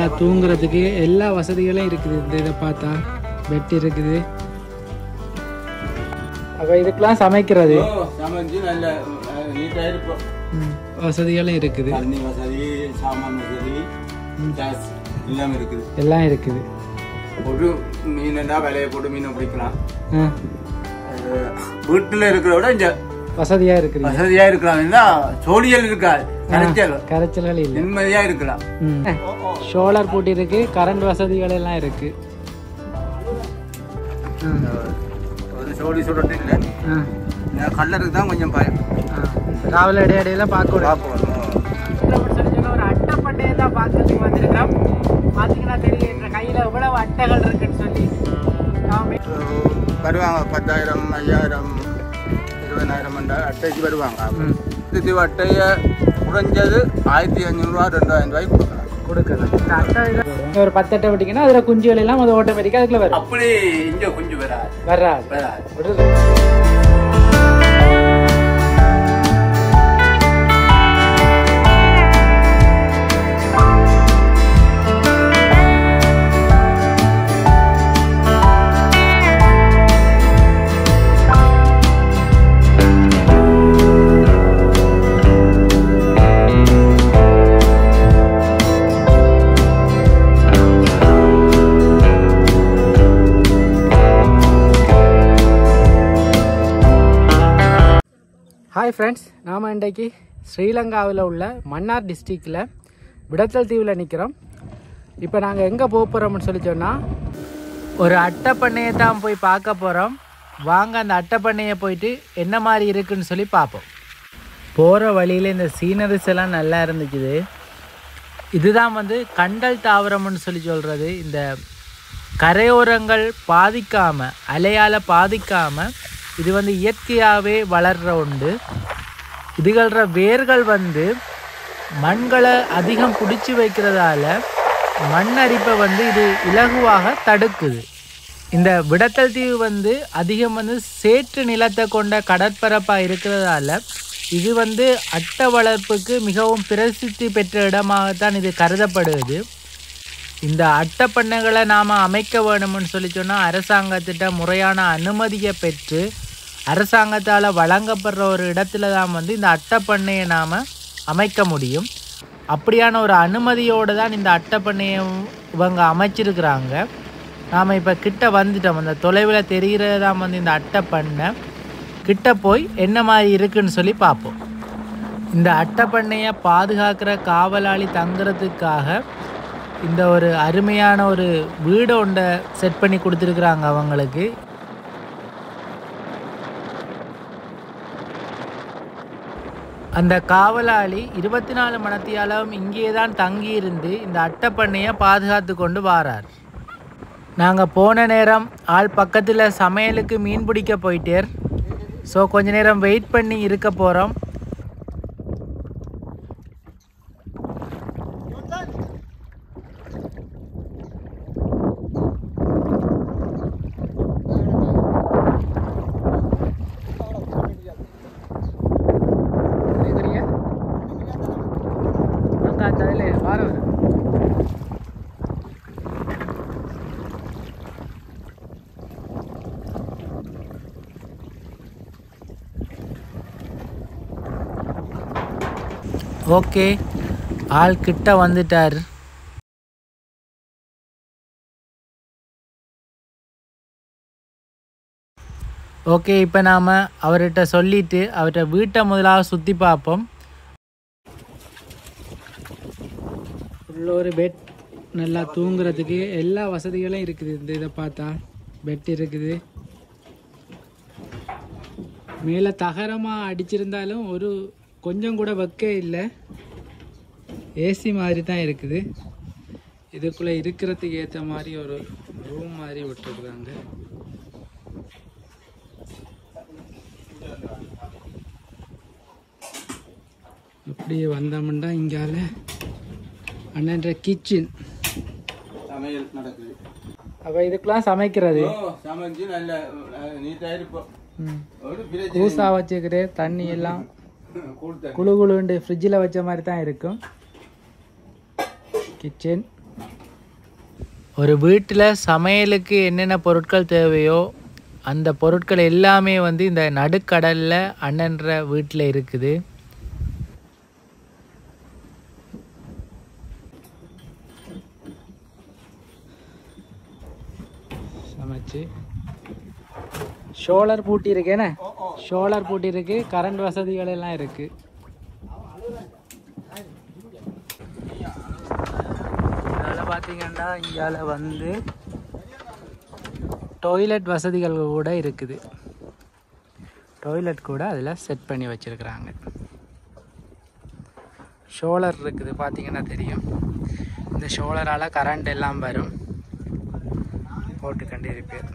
நல்லா தூங்குறதுக்கு எல்லா வசதிகளும் இருக்குது இந்த இதை பார்த்தா பெட் இருக்குது அப்போ இதுக்கெல்லாம் சமைக்கிறது சமைச்சு நல்ல நீட்டாக இருக்கும் ம், வசதிகளும் இருக்குது தண்ணி வசதி சாமான் வசதி கேஸ் எல்லாம் இருக்குது எல்லாம் இருக்குது ஒரு மீனா விலையை போட்டு மீனை பிடிக்கலாம் ஆ, அது வீட்டுல இருக்கிற விட இங்க வசதியா இருக்குது வசதியா இருக்கலாம் இருந்தா சோழியல் இருக்காது கரைச்சல் கரைச்சல்கள் இல்லை நிம்மதியா இருக்கலாம் சோலார் போட்டி இருக்கு கரண்ட் வசதிகள் எல்லாம் இருக்கு ஒரு சோழி சுடட்டு இல்லை ஆ, இந்த கல்லருக்கு தான் கொஞ்சம் பயம் ஆ. ராவில இடையிடையில பார்க்க பார்ப்போம் ஒரு அட்டை பண்டையை தான் பார்க்கறதுக்கு வந்திருக்கோம் பார்த்தீங்கன்னா தெரியும் என்ற கையில் எவ்வளவு அட்டைகள் இருக்குன்னு சொல்லி நாம வருவாங்க பத்தாயிரம் ஐயாயிரம் இருபதாயிரம் அட்டைக்கு வருவாங்க ம், இது அட்டைய குறைஞ்சது ஆயிரத்தி அஞ்சூறுரூவா ரெண்டாயிரம் ரூபாய்க்கு கொடுக்கலாம் கொடுக்கலாம் இந்த அட்டை இதை- ஒரு பத்து அட்டை விட்டீங்கன்னா அதில் குஞ்சுகள் எல்லாம் அது ஆட்டோமேட்டிக்காக அதுக்குள்ள வரும் அப்படி இங்க கொஞ்சம் வராது வராது வராது விடுறது. ஹாய் ஃப்ரெண்ட்ஸ் நாம் இன்றைக்கு ஸ்ரீலங்காவில் உள்ள மன்னார் டிஸ்ட்ரிக்டில் விடத்தல் தீவில் நிற்கிறோம் இப்போ நாங்கள் எங்கே போக போகிறோம்னு சொல்லி சொன்னால் ஒரு அட்டை பண்ணையை தான் போய் பார்க்க போகிறோம் வாங்க அந்த அட்டை பண்ணையை போயிட்டு என்ன மாதிரி இருக்குன்னு சொல்லி பார்ப்போம் போகிற வழியில் இந்த சீனரிஸ் எல்லாம் நல்லா இருந்துச்சுது இதுதான் வந்து கண்டல் தாவரம்னு சொல்லி சொல்கிறது இந்த கரையோரங்கள் பாதிக்காமல் அலையால் பாதிக்காமல் இது வந்து இயற்கையாகவே வளர்கிற உண்டு இதுகள வேர்கள் வந்து மண்களை அதிகம் பிடிச்சி வைக்கிறதால மண் அரிப்பை வந்து இது இலகுவாக தடுக்குது இந்த விடத்தல் தீவு வந்து அதிகம் வந்து சேற்று நிலத்தை கொண்ட கடற்பரப்பாக இருக்கிறதால இது வந்து அட்டை வளர்ப்புக்கு மிகவும் பிரசித்தி பெற்ற இடமாகத்தான் இது கருதப்படுது இந்த அட்டை பண்ணைகளை நாம் அமைக்க வேணும்னு சொல்லி சொன்னால் அரசாங்கத்திட்ட முறையான அனுமதியை பெற்று அரசாங்கத்தால் வழங்கப்படுற ஒரு இடத்துல தான் வந்து இந்த அட்டை பண்ணையை நாம் அமைக்க முடியும் அப்படியான ஒரு அனுமதியோடு தான் இந்த அட்டை பண்ணையை இவங்க அமைச்சிருக்கிறாங்க நாம் இப்போ கிட்ட வந்துட்டோம் அந்த தொலைவில் தெரிகிறது தான் வந்து இந்த அட்டை பண்ணை கிட்ட போய் என்ன மாதிரி இருக்குன்னு சொல்லி பார்ப்போம் இந்த அட்டை பண்ணையை பாதுகாக்கிற காவலாளி தங்குறதுக்காக இந்த ஒரு அருமையான ஒரு வீடு ஒன்றை செட் பண்ணி கொடுத்துருக்குறாங்க அவங்களுக்கு அந்த காவலாளி இருபத்தி நாலு மணத்தியாலும் இங்கே தான் தங்கியிருந்து இந்த அட்டை பண்ணையை பாதுகாத்து கொண்டு வாரார் நாங்கள் போன நேரம் ஆள் பக்கத்தில் சமையலுக்கு மீன் பிடிக்க போயிட்டேர் ஸோ கொஞ்ச நேரம் வெயிட் பண்ணி இருக்க போகிறோம் ஓகே ஆள் கிட்ட வந்துட்டார் ஓகே இப்போ நாம் அவர்கிட்ட சொல்லிட்டு அவர்கிட்ட வீட்டை முதலாக சுற்றி பார்ப்போம் உள்ள ஒரு பெட் நல்லா தூங்குறதுக்கு எல்லா வசதிகளும் இருக்குது இந்த இதை பார்த்தா பெட் இருக்குது மேலே தகரமாக அடிச்சிருந்தாலும் ஒரு கொஞ்சம் கூட வைக்க இல்லை ஏசி மாதிரி தான் இருக்குது இதுக்குள்ளே இருக்கிறதுக்கு ஏற்ற மாதிரி ஒரு ரூம் மாதிரி விட்டுருக்குறாங்க அப்படியே வந்தோம்னா இங்கால அண்ணன்ற கிச்சன் சமையல் நடக்குது அப்போ இதுக்கெல்லாம் சமைக்கிறது ஓ, சமைச்சு நல்ல நீட்டா இருப்போம் ம். ஒரு பிரச்சனை கூசா வச்சுக்கிட்டு தண்ணி எல்லாம் கூழ் தண்ணி குழு குழுண்டு ஃப்ரிட்ஜில் வச்ச மாதிரி தான் இருக்கும் கிச்சன் ஒரு வீட்டில் சமையலுக்கு என்னென்ன பொருட்கள் தேவையோ அந்த பொருட்கள் எல்லாமே வந்து இந்த நடுக்கடலில் அண்ணன்ற வீட்டில் இருக்குது சமைச்சு ஷோலர் பூட்டி இருக்கேனே ஷோலர் பூட்டி இருக்கு கரண்ட் வசதிகள் எல்லாம் இருக்கு இதால் பார்த்தீங்கன்னா இங்கால வந்து டாய்லெட் வசதிகள் கூட இருக்குது டாய்லெட் கூட அதில் செட் பண்ணி வச்சுருக்குறாங்க ஷோலர் இருக்குது பார்த்தீங்கன்னா தெரியும் இந்த ஷோலரால் கரண்ட் எல்லாம் வரும் போட்டுக்கொண்டு இருப்பேன்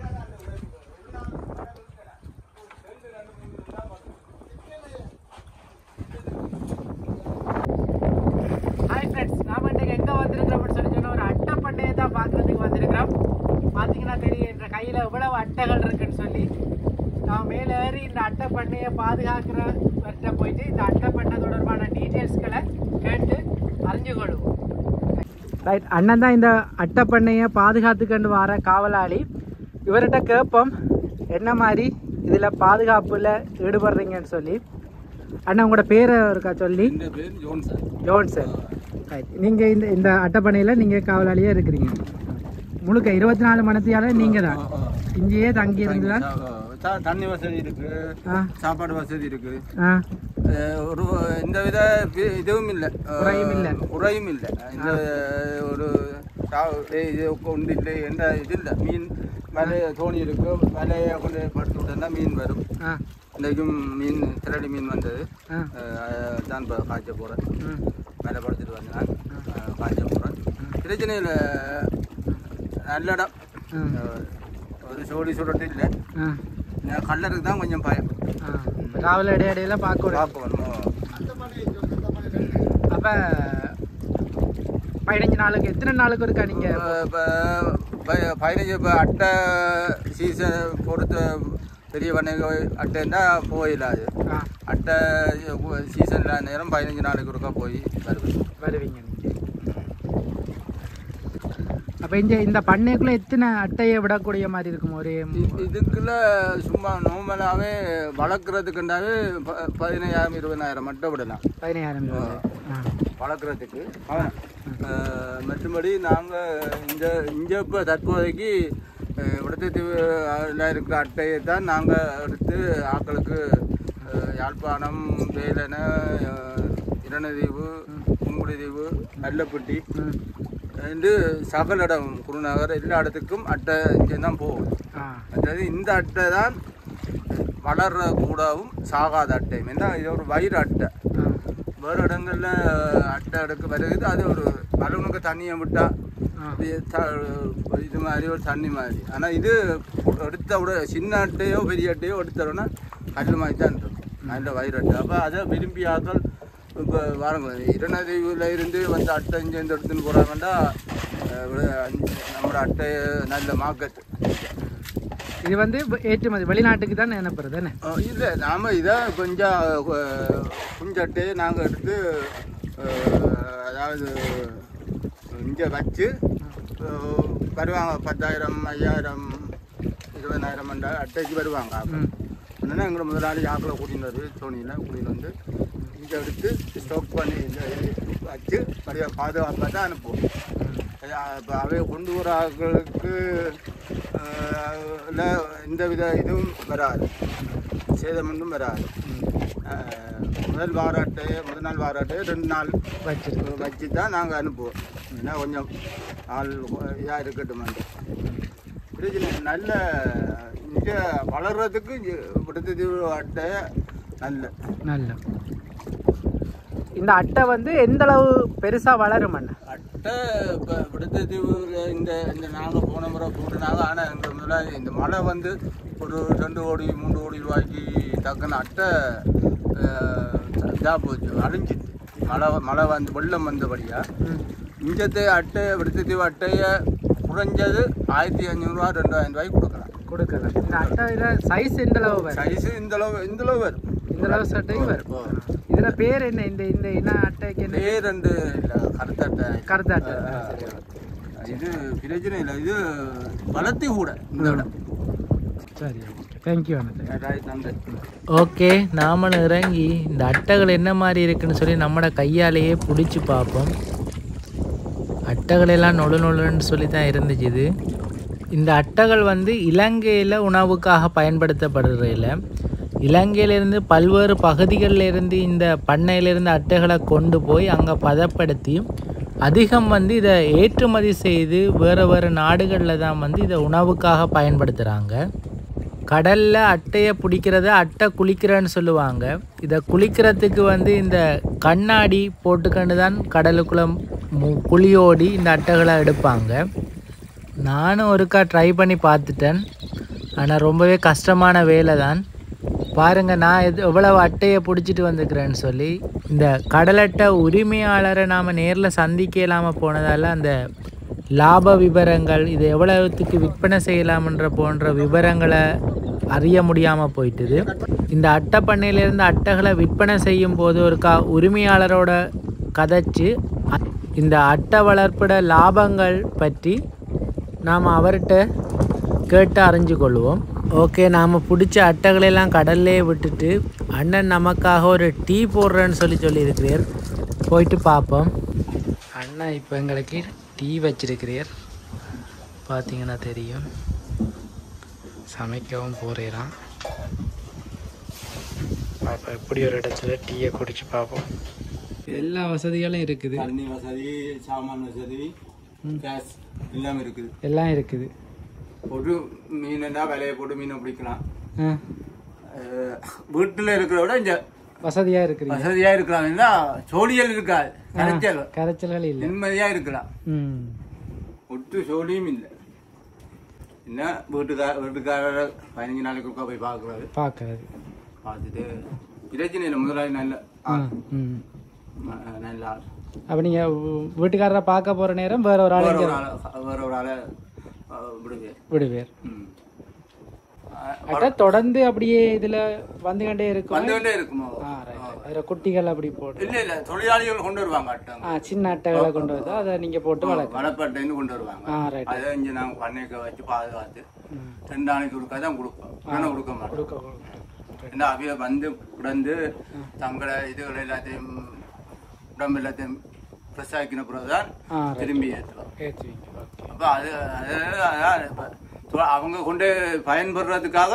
ஹாய் ஃப்ரெண்ட்ஸ் நாம இன்னைக்கு எங்கே வந்திருக்கிறோம்னு சொல்லி சொன்னால் ஒரு அட்டை பண்ணையை தான் பார்க்குறதுக்கு வந்திருக்கிறோம் பார்த்தீங்கன்னா தெரியும் என்ற கையில் எவ்வளவு அட்டைகள் இருக்குன்னு சொல்லி நான் மேலே ஏறி இந்த அட்டை பண்ணையை பாதுகாக்கிறவர்கிட்ட போயிட்டு இந்த அட்டை பண்ணை தொடர்பான டீட்டெயில்ஸ்களை கேட்டு அறிஞ்சு கொள்வோம் ரைட் அண்ணன் தான் இந்த அட்டை பண்ணையை பாதுகாத்துக்கொண்டு வர காவலாளி இவர்கிட்ட கேட்போம் என்ன மாதிரி இதில் பாதுகாப்பில் ஈடுபடுறீங்கன்னு சொல்லி அண்ணா உங்களோட பேரை இருக்கா சொல்லி இந்த பேர் John sir John sir right நீங்கள் இந்த இந்த அட்டைப்பண்ணையில் நீங்கள் காவலாளியாக இருக்கிறீங்க முழுக்க இருபத்தி நாலு மணத்தியால நீங்கள் தான் இங்கேயே தங்கி இருந்து தான் த- தண்ணி வசதி இருக்கு ஆ சாப்பாடு வசதி இருக்கு ஆ அஹ் ஒரு எந்த வித வி- இதுவும் இல்லை குறையும் இல்ல. குறையும் இல்லை இந்த ஒரு சா- ஏய், இது ஒன்று இல்லை எந்த இது இல்லை மீன் வலைய தோணி இருக்கு வலையை கொண்டு படுத்து விட்டா மீன் வரும் ஆ இன்றைக்கும் மீன் திரடி மீன் வந்தது ஆ அஹ் தான் இப்போ காய்ச்ச போகிறேன் ம் மேலே படுத்துட்டு வந்தேன் நான். அஹ் காய்ச்ச போகிறேன் பிரச்சனை இல்லை நல்ல இடம் ம். அஹ் ஒரு சோடி சுடட்டு இல்லை ஆ கல்லருக்கு தான் கொஞ்சம் பயம் ஆ காவல் இடையிடையில பார்க்க பார்க்கணும் அப்போ பதினஞ்சு நாளுக்கு எத்தனை நாளுக்கு இருக்கா நீங்கள் இப்போ பதினஞ்சு இப்போ அட்டை சீசன் பொறுத்த பெரிய வணிக அட்டைன்னா போயிடாது ஆ அட்டை சீசனில் நேரம் பதினஞ்சு நாளைக்கு ஒருக்கா போய் வருவேன் வருவீங்க நீங்கள் அப்போ இந்த இந்த பண்ணைக்குள்ளே எத்தனை அட்டையை விடக்கூடிய மாதிரி இருக்கும் ஒரு இ- இதுக்குள்ள சும்மா நார்மலாகவே வளர்க்குறதுக்குண்டாவே ப- பதினையாயிரம் இருபதாயிரம் மட்டும் விடலாம் பதினாயிரம் இருபது ஆ வளர்க்குறதுக்கு மற்றபடி நாங்கள் இந்த இங்கே இப்போ தற்போதைக்கு அஹ், விடத்தீவில் இருக்கிற அட்டையை தான் நாங்கள் எடுத்து ஆக்களுக்கு அஹ், யாழ்ப்பாணம் வேலன இரணதீவு புங்குடிதீவு நல்லப்பட்டி ம் என்று சகல இடம் குருநகர் எல்லா இடத்துக்கும் அட்டை இங்கே தான் போகும் ஆ அதாவது இந்த அட்டை தான் வளர்ற கூடவும் சாகாத அட்டையும் ஏன்னா இது ஒரு வயிறு அட்டை ஆ வேறு இடங்கள்ல அட்டை அடுக்கு வருது அது ஒரு பலூனுக்கு தண்ணியை விட்டா ஆ இது த- இது மாதிரி ஒரு தண்ணி மாதிரி ஆனால் இது எடுத்த விட சின்ன அட்டையோ பெரிய அட்டையோ எடுத்தோன்னா கல் மாதிரி தான் இருக்கும் நல்ல வயிறு அட்டை அப்போ அதை விரும்பி ஆக்கள் இப்போ வாருங்க இரணதீவில் இருந்து வந்து அட்டை இங்கேருந்து எடுத்துன்னு போகிறாங்கன்னா நம்மளோட அட்டை நல்ல மார்க்கெட் இது வந்து வெ- ஏற்றுமதி வெளிநாட்டுக்கு தான் நினைப்படுறது என்ன இல்லை நாம் இதை கொஞ்சம் அஹ், குஞ்சட்டையை நாங்கள் எடுத்து அஹ், அதாவது இங்கே வச்சு அஹ், வருவாங்க பத்தாயிரம் ஐயாயிரம் இருபதாயிரம் என்ற அட்டைக்கு வருவாங்க ம் என்னன்னா எங்களை முதலாளி ஆக்களை கூட்டின்னு வருது சோனியில் கூட்டின்னு வந்து இங்கே எடுத்து ஸ்டாக் பண்ணி இந்த வச்சு மறுபடியும் பாதுகாப்பாக தான் அனுப்புவோம் இப்போ அவை கொண்டு வர ஆட்களுக்கு இல்லை எந்த வித இதுவும் வராது சேதம் ஒன்றும் வராது அஹ், முதல் வார அட்டையை முதல் நாள் வார அட்டையை ரெண்டு நாள் வச்சிருக்கு வச்சு தான் நாங்கள் அனுப்புவோம் ஏன்னா கொஞ்சம் ஆள் இதாக இருக்கட்டும் பிரச்சனை இல்லை. நல்ல இங்கே வளர்றதுக்கு விடுத்தது அட்டை நல்ல நல்ல இந்த அட்டை வந்து எந்த அளவு பெருசா வளரும் அண்ணா அட்டை இப்போ விடுத்தீவில் இந்த இந்த நாங்கள் போன முறை போட்டுனாங்க ஆனால் எங்கள் முதல்ல இந்த மழை வந்து ஒரு ரெண்டு கோடி மூணு கோடி ரூபாய்க்கு தக்கன அட்டை இதாக போச்சு அழிஞ்சிட்டு மழை மழை வந்து வெள்ளம் வந்தபடியாக ம். இஞ்சத்தை அட்டையை விடுத்தீவு அட்டையை குறைஞ்சது ஆயிரத்தி அஞ்சூறுரூவா ரெண்டாயிரம் ரூபாய்க்கு கொடுக்கலாம் கொடுக்கலாம் இந்த அட்டையில சைஸ் எந்த அளவு வரும் சைஸு இந்த அளவு இந்த அளவு வரும் இந்த அளவு சட்டையும் வரும் ஓ. இதுல பேர் என்ன இந்த இந்த என்ன அட்டைக்கு என்ன பேர் ரெண்டு இல்லை கருத்த அட்டை கருத்த அட்டை ஆ, சரி. இது பிரச்சனை இல்லை இது வளர்த்தி கூட இந்த இடம் சரி ஓகே தேங்க்யூ அண்ணா ரைட், நன்றி ஓகே நாமளும் இறங்கி இந்த அட்டைகள் என்ன மாதிரி இருக்குன்னு சொல்லி நம்மளோட கையாலேயே பிடிச்சி பார்ப்போம் அட்டைகள் எல்லாம் நொழு நொழுன்னு சொல்லி தான் இருந்துச்சு இது இந்த அட்டைகள் வந்து இலங்கையில் உணவுக்காக பயன்படுத்தப்படுறதில்ல இலங்கையிலிருந்து பல்வேறு பகுதிகளில் இருந்து இந்த பண்ணையிலிருந்து அட்டைகளை கொண்டு போய் அங்கே பதப்படுத்தி அதிகம் வந்து இதை ஏற்றுமதி செய்து வேறு வேறு நாடுகளில் தான் வந்து இதை உணவுக்காக பயன்படுத்துகிறாங்க கடல்ல அட்டையை பிடிக்கிறத அட்டை குளிக்கிறேன்னு சொல்லுவாங்க இதை குளிக்கிறதுக்கு வந்து இந்த கண்ணாடி போட்டுக்கொண்டு தான் கடலுக்குள்ள மு- குழியோடி இந்த அட்டைகளை எடுப்பாங்க நானும் ஒருக்கா ட்ரை பண்ணி பார்த்துட்டேன் ஆனால் ரொம்பவே கஷ்டமான வேலை தான் பாருங்க நான் எது எவ்வளவு அட்டையை பிடிச்சிட்டு வந்துக்கிறேன்னு சொல்லி இந்த கடலட்டை உரிமையாளரை நாம் நேரில் சந்திக்க இல்லாமல் போனதால் அந்த லாப விவரங்கள் இது எவ்வளவுத்துக்கு விற்பனை செய்யலாம்ன்ற போன்ற விவரங்களை அறிய முடியாமல் போயிட்டுது இந்த அட்டை பண்ணையிலேருந்து அட்டைகளை விற்பனை செய்யும் போது ஒரு கா உரிமையாளரோட கதைச்சு அ- இந்த அட்டை வளர்ப்பிட லாபங்கள் பற்றி நாம் அவர்கிட்ட கேட்டு அறிஞ்சு கொள்வோம் ஓகே நாம் பிடிச்ச அட்டைகளெல்லாம் கடல்லே விட்டுட்டு அண்ணன் நமக்காக ஒரு டீ போடுறேன்னு சொல்லி சொல்லியிருக்கிறார் போயிட்டு பார்ப்போம் அண்ணன் இப்போ எங்களுக்கு டீ வச்சிருக்கிறார் பார்த்தீங்கன்னா தெரியும் சமைக்கவும் போகிறேன் பார்ப்போம் எப்படி ஒரு இடத்துல டீயை குடிச்சு பார்ப்போம் எல்லா வசதிகளும் இருக்குது தண்ணி வசதி சாமான் வசதி கேஸ் எல்லாமே இருக்குது எல்லாம் இருக்குது ஒரு மீனா விலையை போட்டு மீனை பிடிக்கலாம் ஆ அஹ், வீட்டுல இருக்கிற விட இங்க வசதியாக இருக்குது வசதியா இருக்கலாம் என்ன சோழியல் இருக்காது கரைச்சல் கரைச்சல்கள் இல்லை நிம்மதியா இருக்கலாம் ம் ஒட்டு சோழியும் இல்லை என்ன வீட்டுக்கார வீட்டுக்காரர் பதினஞ்சு நாளைக்கு ஒருக்கா போய் பார்க்குறாரு பார்க்கறது பார்த்துட்டு பிரச்சனை இல்லை முதலாளி நல்ல ஆ ஆள். ம் ம- நல்ல ஆள் அப்போ நீங்கள் வீட்டுக்காரரை பார்க்க போகிற நேரம் வேற ஒரு ஆள் வேற இங்க ஒரு ஆளை வேற ஒரு ஆளை அஹ், விடுவேன் விடுவேர் ம். அட்டா தொடர்ந்து அப்படியே இதில் வந்துகிட்டே இருக்கும் வந்துகிட்டே இருக்குமா ஆ ரைட் அதில் குட்டிகள் அப்படி போட்டு இல்ல இல்ல தொழிலாளிகள் கொண்டு வருவாங்க அட்டம் ஆ சின்ன அட்டைகளை கொண்டு வந்து அதை நீங்கள் போட்டு வளர்க்க வளப்பட்டேன்னு கொண்டு வருவாங்க ஆ ரைட் அதை இங்க நாங்க பண்ணைக்க வச்சு பாதுகாத்து ரெண்டு நாளைக்கு ஒருக்கா தான் கொடுப்போம் ஆனால் கொடுக்க மாட்டோம் கொடுக்க கொடுக்க. ஏன்னா அவைய வந்து உடந்து தங்களை இதுகள் எல்லாத்தையும் உடம்பு எல்லாத்தையும் ஃப்ரெஷ் ஆக்கின பிறகுதான் ஆ ரைட் திரும்பி ஏற்றுவோம் ஏற்றுவீங்க ஓகே அப்போ அது அது அதான் இப்ப தொ- அவங்க கொண்டு பயன்படுறதுக்காக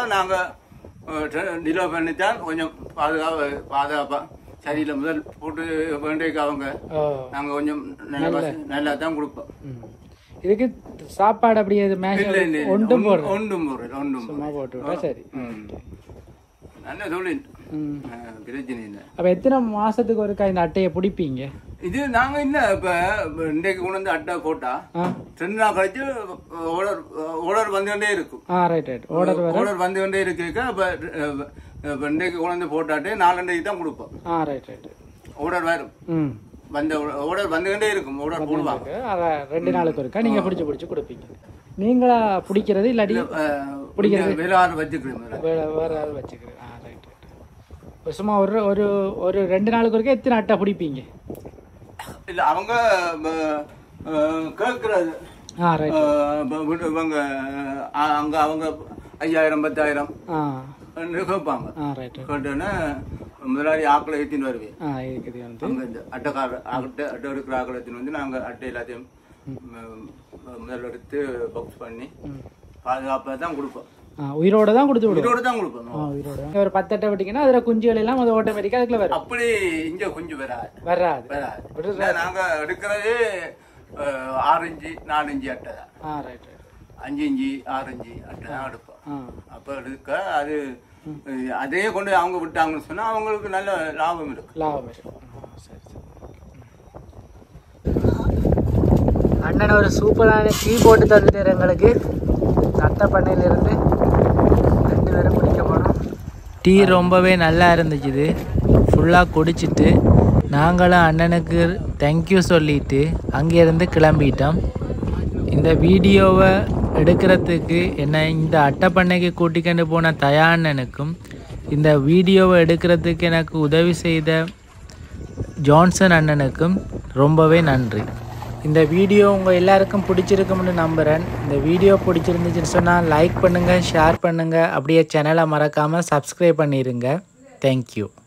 நாங்கள் டிலோ பண்ணித்தான் கொஞ்சம் பாதுகாப்பு பாதுகாப்பாக சரியில்லை முதல் போட்டு வேண்டியக்கு அவங்க ஓ நாங்கள் கொஞ்சம் நல்ல வசதி- நல்லா தான் கொடுப்போம் ம் இதுக்கு சாப்பாடு அப்படியே இது மேஷ் இல்லை இல்லை ஒன்றும் போடுறோம் ஒன்றும் போடுறது ஒன்றும் சும்மா போட்டு விட்டா சரி ம். நல்ல தொழில் ம் அஹ், பிரச்சனை இல்லை அப்போ எத்தனை மாசத்துக்கு ஒருக்கா இந்த அட்டையை பிடிப்பீங்க இது நாங்க இல்ல இப்ப இன்றைக்கு கொண்டு வந்து அட்டை போட்டா ஆ ரெண்டு நாள் கழிச்சு ஓடர் ஓடர் வந்துகிட்டே இருக்கும் ஆ ரைட் ரைட் ஓர்டர் வர ஓடர் வந்துகிட்டே இருக்க இப்ப அஹ், இப்ப இன்றைக்கு கொண்டு வந்து போட்டாட்டே நாலண்டைக்கு தான் கொடுப்போம் ஆ ரைட் ரைட் ஓடர் வரும் ம் வந்த ஓடர் வந்துகிட்டே இருக்கும் ஓடர் போடுவாங்க இருக்கு. அத ரெண்டு நாளுக்கு ஒருக்கா நீங்க பிடிச்சு பிடிச்சு கொடுப்பீங்க நீங்களா பிடிக்கிறது இல்லாட்டி பிடிக்கிறது வேளாண் வச்சுக்கிறேன் முதல்ல. வேற வேற ஆள் வச்சுக்கிறது ஆ ரைட் ரைட் சும்மா ஒரு ஒரு ஒரு ரெண்டு நாளுக்கு ஒருக்கா எத்தனை அட்டை பிடிப்பீங்க இல்ல அவங்க அஹ், அஹ், கேட்கறது ஆ ரைட் அஹ், இப்ப வீட்டு- இவங்க அஹ், அங்க அவங்க ஐயாயிரம் பத்தாயிரம் ஆ கேட்பாங்க ஆ ரைட் ரைட் கேட்டோன்னே முதலாளி ஆக்களை ஏற்றின்னு வருவேன் ஆ இருக்குது வந்து அங்க இந்த அட்டைக்கார அட்டை அட்டை எடுக்கிற ஆக்களை ஏற்றின்னு வந்து நாங்க அட்டை எல்லாத்தையும் ம், முதல்ல எடுத்து பாக்ஸ் பண்ணி ம். பாதுகாப்பாக தான் கொடுப்போம் ஆ உயிரோட தான் கொடுத்து விடுவோம் இதோட தான் கொடுப்போம் ஆ உயிரோட ஒரு பத்து அட்டை விட்டீங்கன்னா அதுல குஞ்சுகள் எல்லாம் அது ஆட்டோமேட்டிக்கா அதுக்குள்ள வரும் அப்படி இங்க கொஞ்சம் வராது வராது வராது இல்ல, நாங்க எடுக்கிறது அஹ், ஆறு இஞ்சி நாலு இஞ்சி அட்டை தான் ஆ ரைட் ரைட் அஞ்சு இஞ்சி ஆறு இஞ்சி அட்டை தான் எடுப்போம் ஆ அப்ப எடுக்க அது அஹ், அதே கொண்டு அவங்க விட்டாங்கன்னு சொன்னா அவங்களுக்கு நல்ல லாபம் இருக்கு லாபம் இருக்கும் ஆ, சரி சரி அண்ணன் ஒரு சூப்பரான டீ போட்டு தந்துட்டார் எங்களுக்கு நத்த பண்ணையிலிருந்து ரெண்டு பேரும் குடிக்க போனோம் டீ ரொம்பவே நல்லா இருந்துச்சு இது ஃபுல்லாக குடிச்சிட்டு நாங்களும் அண்ணனுக்கு தேங்க்யூ சொல்லிட்டு அங்கேருந்து கிளம்பிட்டோம் இந்த வீடியோவை எடுக்கிறதுக்கு என்னை இந்த அட்டைப்பண்ணைக்கு கூட்டிக்கொண்டு போன தயாண்ணனுக்கும் இந்த வீடியோவை எடுக்கிறதுக்கு எனக்கு உதவி செய்த ஜான்சன் அண்ணனுக்கும் ரொம்பவே நன்றி இந்த வீடியோ உங்கள் எல்லாருக்கும் பிடிச்சிருக்கும்னு நம்புகிறேன் இந்த வீடியோ பிடிச்சிருந்துச்சுன்னு சொன்னால் லைக் பண்ணுங்கள் ஷேர் பண்ணுங்கள் அப்படியே சேனலை மறக்காமல் சப்ஸ்கிரைப் பண்ணிடுங்க தேங்க்யூ